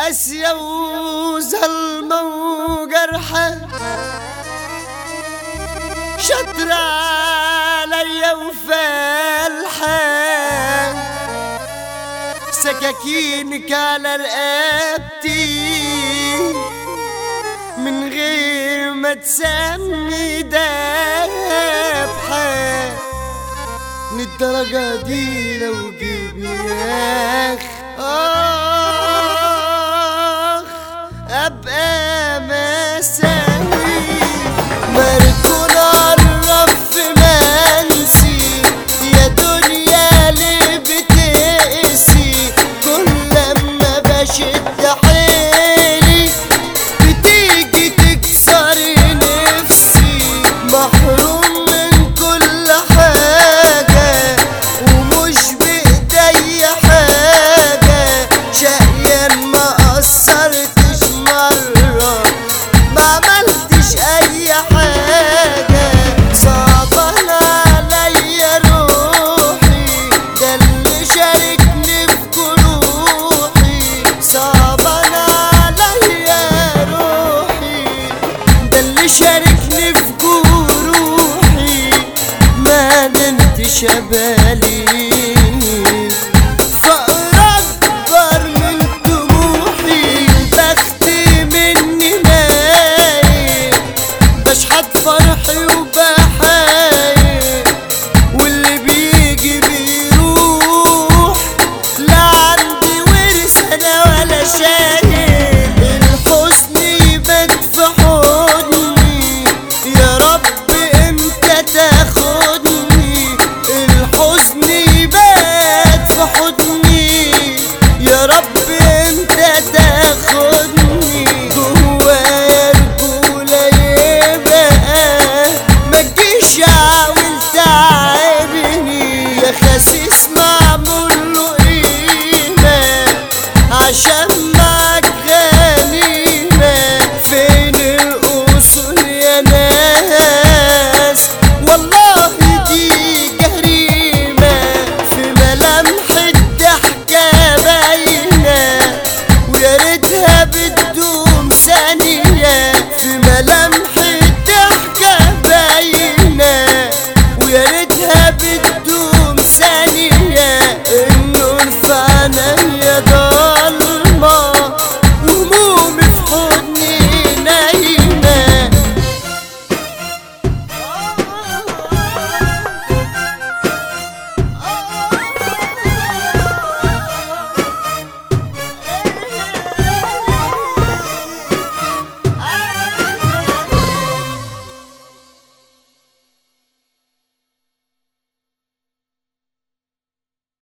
قاسية وظلمة وجرحة شطرة عليا وفالحة سكاكينك على رقبتي من غير ما تسمي دبحة للدرجة دي لو جبناك آخ أبقى مساوي مركون الرف منسي يا دنيا اللي بتقسي كل لما بشد حيلي بتيجي تكسر نفسي محروم من كل حاجة ومش بإيدي حاجة شقيان ما قصرتش مرة ما عملتش أي حاجة صعبان عليا روحي ده اللي شاركني في جروحي صعبان عليا روحي ده اللي شاركني في جروحي ما نمتش بالي